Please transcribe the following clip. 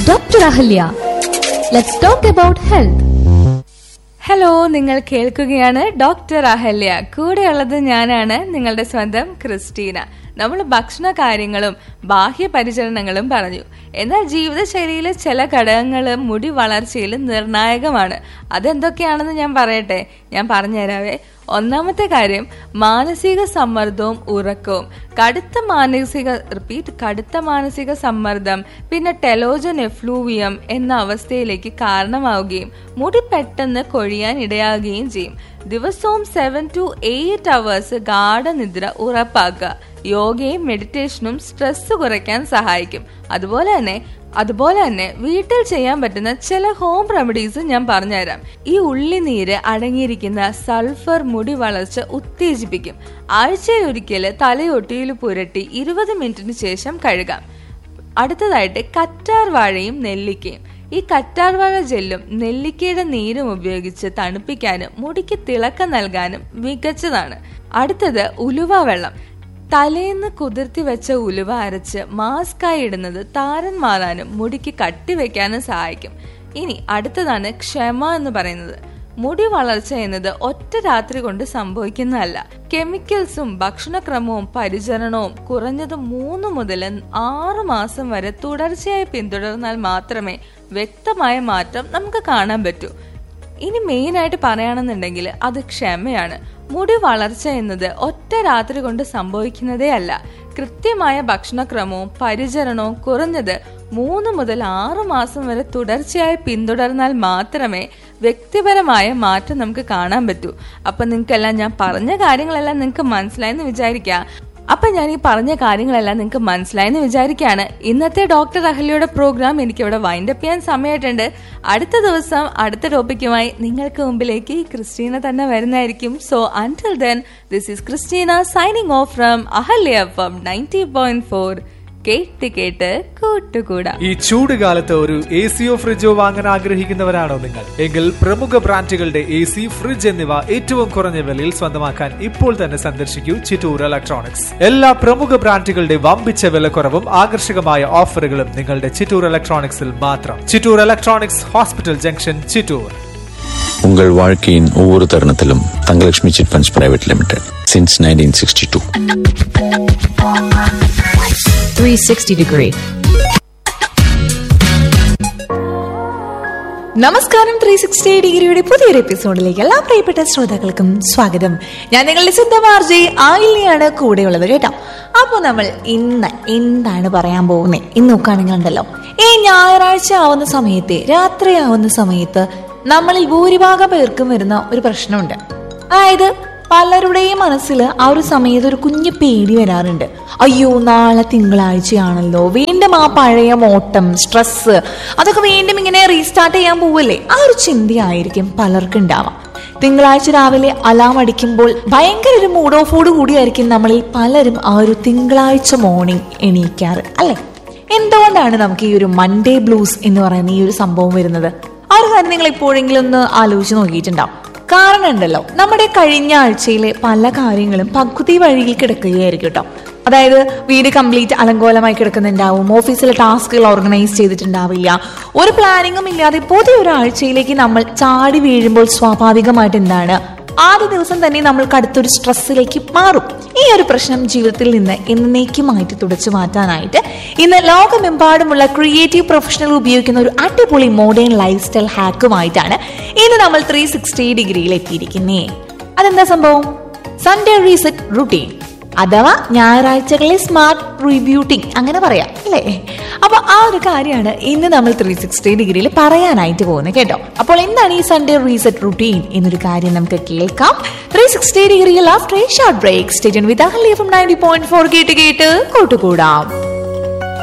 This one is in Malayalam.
Dr. Ahalya. Let's talk about health. Hello നിങ്ങൾ കേൾക്കുകയാണ് ഡോക്ടർ അഹല്യ കൂടെയുള്ളത് ഞാനാണ് നിങ്ങളുടെ സ്വന്തം ക്രിസ്റ്റീന നമ്മൾ ഭക്ഷണ കാര്യങ്ങളും ബാഹ്യ പരിചരണങ്ങളും പറഞ്ഞു എന്നാൽ ജീവിതശൈലിയിലെ ചില ഘടകങ്ങൾ മുടി വളർച്ചയിൽ നിർണായകമാണ് അതെന്തൊക്കെയാണെന്ന് ഞാൻ പറയട്ടെ ഞാൻ പറഞ്ഞുതരാവേ ഒന്നാമത്തെ കാര്യം മാനസിക സമ്മർദ്ദവും ഉറക്കവും കടുത്ത മാനസിക റിപ്പീറ്റ് കടുത്ത മാനസിക സമ്മർദ്ദം പിന്നെ ടെലോജൻ എഫ്ലൂവിയം എന്ന അവസ്ഥയിലേക്ക് കാരണമാവുകയും മുടി പെട്ടെന്ന് കൊഴിയാൻ ഇടയാകുകയും ചെയ്യും ദിവസവും സെവൻ ടു എയ്റ്റ് അവേഴ്സ് ഗാഠനിദ്ര ഉറപ്പാക്കുക യോഗയും മെഡിറ്റേഷനും സ്ട്രെസ് കുറയ്ക്കാൻ സഹായിക്കും അതുപോലെ തന്നെ അതുപോലെ തന്നെ വീട്ടിൽ ചെയ്യാൻ പറ്റുന്ന ചില ഹോം റെമഡീസ് ഞാൻ പറഞ്ഞുതരാം ഈ ഉള്ളിനീര് അടങ്ങിയിരിക്കുന്ന സൾഫർ മുടി വളർച്ച ഉത്തേജിപ്പിക്കും ആഴ്ചയിൽ ഒരിക്കൽ തലയൊട്ടിയിൽ പുരട്ടി ഇരുപത് മിനിറ്റിന് ശേഷം കഴുകാം അടുത്തതായിട്ട് കറ്റാർ വാഴയും നെല്ലിക്കയും ഈ കറ്റാർ വാഴ ജെല്ലും നെല്ലിക്കയുടെ നീരും ഉപയോഗിച്ച് തണുപ്പിക്കാനും മുടിക്ക് തിളക്കം നൽകാനും മികച്ചതാണ് അടുത്തത് ഉലുവ വെള്ളം തലേന്ന് കുതിർത്തി വെച്ച ഉലുവ അരച്ച് മാസ്കായി ഇടുന്നത് താരൻ മാറാനും മുടിക്ക് കട്ടി വെക്കാനും സഹായിക്കും ഇനി അടുത്തതാണ് ക്ഷമ എന്ന് പറയുന്നത് മുടി വളർച്ച എന്നത് ഒറ്റ രാത്രി കൊണ്ട് സംഭവിക്കുന്നതല്ല കെമിക്കൽസും ഭക്ഷണക്രമവും പരിചരണവും കുറഞ്ഞത് മൂന്ന് മുതൽ ആറ് മാസം വരെ തുടർച്ചയായി പിന്തുടർന്നാൽ മാത്രമേ വ്യക്തമായ മാറ്റം നമുക്ക് കാണാൻ പറ്റൂ ഇനി മെയിൻ ആയിട്ട് പറയുകയാണെന്നുണ്ടെങ്കിൽ അത് ക്ഷമയാണ് മുടി വളർച്ച എന്നത് ഒറ്റ രാത്രി കൊണ്ട് സംഭവിക്കുന്നതേ അല്ല കൃത്യമായ ഭക്ഷണക്രമവും പരിചരണവും കുറഞ്ഞത് മൂന്ന് മുതൽ ആറ് മാസം വരെ തുടർച്ചയായി പിന്തുടർന്നാൽ മാത്രമേ വ്യക്തിപരമായ മാറ്റം നമുക്ക് കാണാൻ പറ്റൂ അപ്പൊ നിങ്ങൾക്കെല്ലാം ഞാൻ പറഞ്ഞ കാര്യങ്ങളെല്ലാം നിങ്ങൾക്ക് മനസ്സിലായെന്ന് വിചാരിക്കാം അപ്പൊ ഞാൻ ഈ പറഞ്ഞ കാര്യങ്ങളെല്ലാം നിങ്ങൾക്ക് മനസ്സിലായെന്ന് വിചാരിക്കുകയാണ് ഇന്നത്തെ ഡോക്ടർ അഹല്യയുടെ പ്രോഗ്രാം എനിക്ക് ഇവിടെ വൈൻഡ് അപ്പ് ചെയ്യാൻ സമയമായിട്ടുണ്ട് അടുത്ത ദിവസം അടുത്ത ടോപ്പിക്കുമായി നിങ്ങൾക്ക് മുമ്പിലേക്ക് ക്രിസ്റ്റീന തന്നെ വരുന്നതായിരിക്കും so until then this is Christina signing off from Ahalya from ninety point four കേട്ട് കേട്ട് കൂട്ടുകൂടാ ഈ ചൂട് കാലത്ത് ഒരു എ സിയോ ഫ്രിഡ്ജോ വാങ്ങാൻ ആഗ്രഹിക്കുന്നവരാണോ നിങ്ങൾ എങ്കിൽ പ്രമുഖ ബ്രാൻഡുകളുടെ എ സി ഫ്രിഡ്ജ് എന്നിവ ഏറ്റവും കുറഞ്ഞ വിലയിൽ സ്വന്തമാക്കാൻ ഇപ്പോൾ തന്നെ സന്ദർശിക്കൂ ചിറ്റൂർ ഇലക്ട്രോണിക്സ് എല്ലാ പ്രമുഖ ബ്രാൻഡുകളുടെ വമ്പിച്ച വിലക്കുറവും ആകർഷകമായ ഓഫറുകളും നിങ്ങളുടെ ചിറ്റൂർ ഇലക്ട്രോണിക്സിൽ മാത്രം Chittur electronics hospital junction Chittur உங்கள் வாழ்க்கையின் ஒவ்வொரு தருணத்திலும் Thangalakshmi chit funds private limited since nineteen sixty two 360 degree. നമസ്കാരം ത്രീ സിക്സ്റ്റി ഡിഗ്രിയുടെ പുതിയൊരു എപ്പിസോഡിലേക്ക് എല്ലാ പ്രിയപ്പെട്ട ശ്രോതാക്കൾക്കും സ്വാഗതം ഞാൻ നിങ്ങളുടെ സിദ്ധ ആർജെ ആയില്യാണ് കൂടെയുള്ളത് കേട്ടോ അപ്പൊ നമ്മൾ ഇന്ന് എന്താണ് പറയാൻ പോകുന്നത് ഇന്ന് നോക്കുകയാണെങ്കിൽ ഉണ്ടല്ലോ ഈ ഞായറാഴ്ച ആവുന്ന സമയത്ത് രാത്രി ആവുന്ന സമയത്ത് നമ്മളിൽ ഭൂരിഭാഗം പേർക്കും വരുന്ന ഒരു പ്രശ്നമുണ്ട് അതായത് പലരുടെയും മനസ്സിൽ ആ ഒരു സമയത്ത് ഒരു കുഞ്ഞു പേടി വരാറുണ്ട് അയ്യോ നാളെ തിങ്കളാഴ്ചയാണല്ലോ വീണ്ടും ആ പഴയ ഓട്ടം സ്ട്രെസ് അതൊക്കെ വീണ്ടും ഇങ്ങനെ റീസ്റ്റാർട്ട് ചെയ്യാൻ പോവല്ലേ ആ ഒരു ചിന്തയായിരിക്കും പലർക്കും ഉണ്ടാവാം തിങ്കളാഴ്ച രാവിലെ അലാം അടിക്കുമ്പോൾ ഭയങ്കര ഒരു മൂഡ് ഓഫോട് കൂടിയായിരിക്കും നമ്മളിൽ പലരും ആ ഒരു തിങ്കളാഴ്ച മോർണിംഗ് എണീക്കാറ് അല്ലെ എന്തുകൊണ്ടാണ് നമുക്ക് ഈ ഒരു മൺഡേ ബ്ലൂസ് എന്ന് പറയുന്ന ഈ ഒരു സംഭവം വരുന്നത് ആ ഒരു കാര്യം നിങ്ങൾ എപ്പോഴെങ്കിലും ഒന്ന് ആലോചിച്ച് നോക്കിയിട്ടുണ്ടാവും കാരണം ഉണ്ടല്ലോ നമ്മുടെ കഴിഞ്ഞ ആഴ്ചയിലെ പല കാര്യങ്ങളും പകുതി വഴിയിൽ കിടക്കുകയായിരിക്കും കേട്ടോ അതായത് വീട് കംപ്ലീറ്റ് അലങ്കോലമായി കിടക്കുന്നുണ്ടാവും ഓഫീസിലെ ടാസ്കുകൾ ഓർഗനൈസ് ചെയ്തിട്ടുണ്ടാവില്ല ഒരു പ്ലാനിങ്ങും ഇല്ലാതെ പുതിയ ഒരു ആഴ്ചയിലേക്ക് നമ്മൾ ചാടി വീഴുമ്പോൾ സ്വാഭാവികമായിട്ട് എന്താണ് ആദ്യ ദിവസം തന്നെ നമ്മൾക്ക് അടുത്തൊരു സ്ട്രെസ്സിലേക്ക് മാറും ഈ ഒരു പ്രശ്നം ജീവിതത്തിൽ നിന്ന് എന്നേക്കുമായിട്ട് തുടച്ചു മാറ്റാനായിട്ട് ഇന്ന് ലോകമെമ്പാടുമുള്ള ക്രിയേറ്റീവ് പ്രൊഫഷണൽ ഉപയോഗിക്കുന്ന ഒരു അടിപൊളി മോഡേൺ ലൈഫ് സ്റ്റൈൽ ഹാക്കുമായിട്ടാണ് ഇന്ന് നമ്മൾ ത്രീ സിക്സ്റ്റി ഡിഗ്രിയിൽ എത്തിയിരിക്കുന്നേ അതെന്താ സംഭവം സൺഡേ റീസെറ്റ് റുട്ടീൻ അഥവാ ഞായറാഴ്ചകളിലെ സ്മാർട്ട് റിബ്യൂട്ടിംഗ് അങ്ങനെ പറയാം അല്ലേ അപ്പൊ ആ ഒരു കാര്യമാണ് ഇന്ന് നമ്മൾ ത്രീ സിക്സ്റ്റി ഡിഗ്രിയിൽ പറയാനായിട്ട് പോകുന്നത് കേട്ടോ അപ്പോൾ എന്താണ് ഈ സൺഡേ റീസെറ്റ് റുട്ടീൻ എന്നൊരു കാര്യം നമുക്ക് കേൾക്കാം ത്രീ സിക്സ്റ്റി ഡിഗ്രിയിൽ after short break station with Ahli from ninety point four കേട്ട് കേട്ട് കൂട്ടുകൂടാം